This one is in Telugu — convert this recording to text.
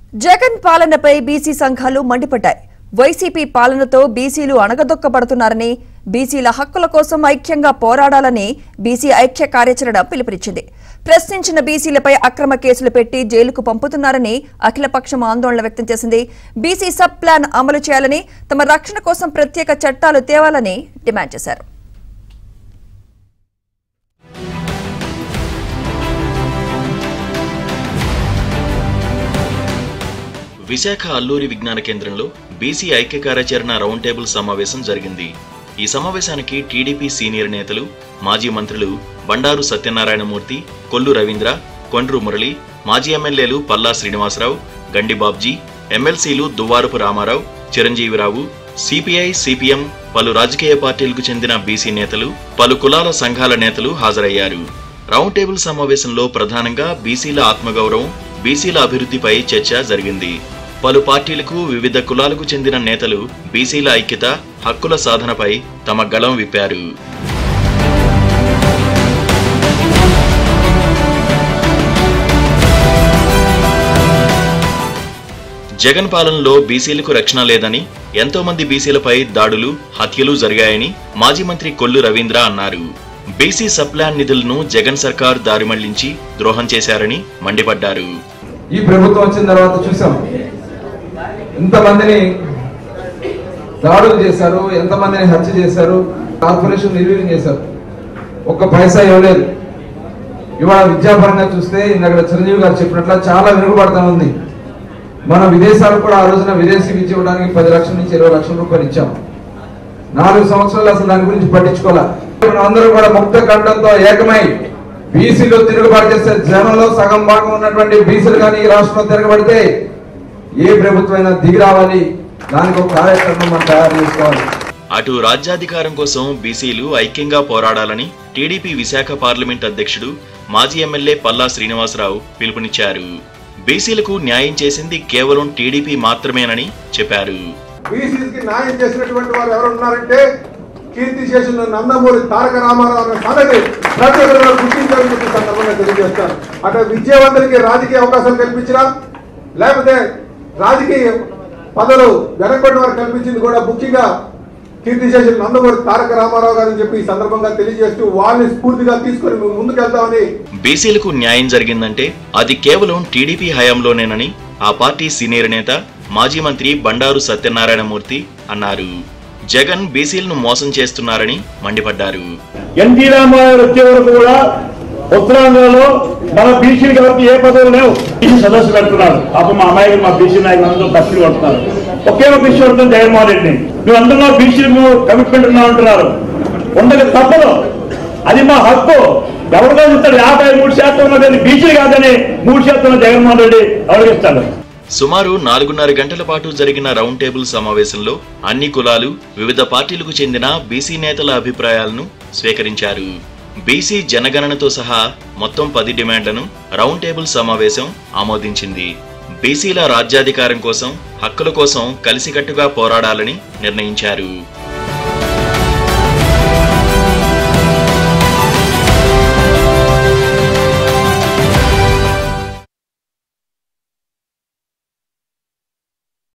జగన్ పాలనపై బీసీ సంఘాలు మండిపడ్డాయి వైసీపీ పాలనతో బీసీలు అణగదొక్కబడుతున్నారని బీసీల హక్కుల కోసం ఐక్యంగా పోరాడాలని బీసీ ఐక్య కార్యాచరణ పిలుపునిచ్చింది ప్రశ్నించిన బీసీలపై అక్రమ కేసులు పెట్టి జైలుకు పంపుతున్నారని అఖిలపక్షం ఆందోళన వ్యక్తం చేసింది బీసీ సబ్ ప్లాన్ అమలు చేయాలని తమ రక్షణ కోసం ప్రత్యేక చట్టాలు తేవాలని డిమాండ్ చేశారు విశాఖ అల్లూరి విజ్ఞాన కేంద్రంలో బీసీ ఐక్య కార్యాచరణ రౌండ్ టేబుల్ సమావేశం జరిగింది ఈ సమావేశానికి టీడీపీ సీనియర్ నేతలు మాజీ మంత్రులు బండారు సత్యనారాయణమూర్తి కొల్లు రవీంద్ర కొండ్రు మురళి మాజీ ఎమ్మెల్యేలు పల్లా శ్రీనివాసరావు గండి బాబ్జీ ఎమ్మెల్సీలు దువ్వారపు రామారావు చిరంజీవిరావు సిపిఐ సిపిఎం పలు రాజకీయ పార్టీలకు చెందిన బీసీ నేతలు పలు కులాల సంఘాల నేతలు హాజరయ్యారు రౌండ్ టేబుల్ సమావేశంలో ప్రధానంగా బీసీల ఆత్మగౌరవం బీసీల అభివృద్ధిపై చర్చ జరిగింది పలు పార్టీలకు వివిధ కులాలకు చెందిన నేతలు బీసీల ఐక్యత హక్కుల సాధనపై తమ గళం విప్పారు జగన్ పాలనలో బీసీలకు రక్షణ లేదని ఎంతో మంది బీసీలపై దాడులు హత్యలు జరిగాయని మాజీ మంత్రి కొల్లు రవీంద్ర అన్నారు బీసీ సప్లాన్ నిధులను జగన్ సర్కార్ దారి మళ్లించి ద్రోహం చేశారని మండిపడ్డారు ఈ ప్రభుత్వం వచ్చిన తర్వాత చూసాం ఎంతమందిని దాడులు చేశారు ఎంతమందిని హత్య చేశారు కార్పొరేషన్ నిర్వీర్యం చేశారు ఒక్క పైసా ఇవ్వలేదు ఇవాళ విద్యాపరంగా చూస్తే ఇందాక చిరంజీవి గారు చెప్పినట్ల చాలా వెనుకబడతా ఉంది మనం విదేశాలకు కూడా ఆ రోజున విదేశీ విద్య ఇవ్వడానికి పది లక్షల నుంచి ఇరవై లక్షల రూపాయలు ఇచ్చాం నాలుగు సంవత్సరాలు అసలు దాని గురించి పట్టించుకోలే మనం అందరూ కూడా ముక్త ఖండంతో ఏకమై బీసీలు తిరుగుబాటు చేసే జనంలో సగం భాగం ఉన్నటువంటి బీసీలు కానీ ఈ రాష్ట్రంలో తిరగబడితే ఏ ప్రభుత్వమైనా దిగి రావాలి దానికి ఒక కార్యక్రమం మనం తయారు చేసుకోవాలి అటు రాజ్యాధికారం కోసం బీసీలు ఐక్యంగా పోరాడాలని టీడీపీ విశాఖ పార్లమెంట్ అధ్యక్షుడు మాజీ ఎమ్మెల్యే పల్లా శ్రీనివాసరావు పిలుపునిచ్చారు బీసీలకు న్యాయం చేసింది కేవలం టీడీపీ మాత్రమేనని చెప్పారు బీసీస్ కి న్యాయం చేసినటువంటి వారు ఎవరు ఉన్నారంటే కీర్తి చేసిన నందమూరి తారక రామారావు అనే సంగతి ప్రతి ఒక్కరు కూడా గుర్తించాలని చెప్పి సందర్భంగా తెలియజేస్తాను అటు విద్యావంతులకి రాజకీయ అవకాశాలు కల్పించినా లేకపోతే రాజకీయ పదవులు వెనకబడిన వారు కల్పించింది కూడా ముఖ్యంగా కీర్తి చేసిన నందమూరి తారక రామారావు గారు అని చెప్పి ఈ సందర్భంగా తెలియజేస్తూ వాళ్ళని స్ఫూర్తిగా తీసుకొని మేము ముందుకెళ్తామని బీసీలకు న్యాయం జరిగిందంటే అది కేవలం టీడీపీ హయాంలోనేనని ఆ పార్టీ సీనియర్ నేత మాజీ మంత్రి బండారు సత్యనారాయణమూర్తి అన్నారు జగన్ బీసీలను మోసం చేస్తున్నారని మండిపడ్డారు ఎన్టీ రామారావు వచ్చే వరకు కూడా ఉత్తరాంధ్రలో మన బీసీలకి ఎవరికి ఏ పదవులు లేవు బీసీ సదస్సు పెడుతున్నారు పాపం మా అమ్మాయిలు మా బీసీ నాయకులు అందరూ కష్టలు పడుతున్నారు ఒకే ఒక విషయం ఉంటుంది జగన్మోహన్ రెడ్డిని నువ్వు అందరిలో బీసీలకు కమిట్మెంట్ ఉన్నావు అంటున్నారు ఉండక తప్పదు అది మా హక్కు ఎవరికో ఇస్తాడు యాభై మూడు శాతం ఉన్నది బీసీ కాదని మూడు శాతం జగన్మోహన్ రెడ్డి ఎవరికి ఇస్తాడు సుమారు నాలుగున్నర గంటల పాటు జరిగిన రౌండ్ టేబుల్ సమావేశంలో అన్ని కులాలు వివిధ పార్టీలకు చెందిన బీసీ నేతల అభిప్రాయాలను స్వీకరించారు బీసీ జనగణనతో సహా మొత్తం పది డిమాండ్లను రౌండ్ టేబుల్ సమావేశం ఆమోదించింది బీసీల రాజ్యాధికారం కోసం హక్కుల కోసం కలిసికట్టుగా పోరాడాలని నిర్ణయించారు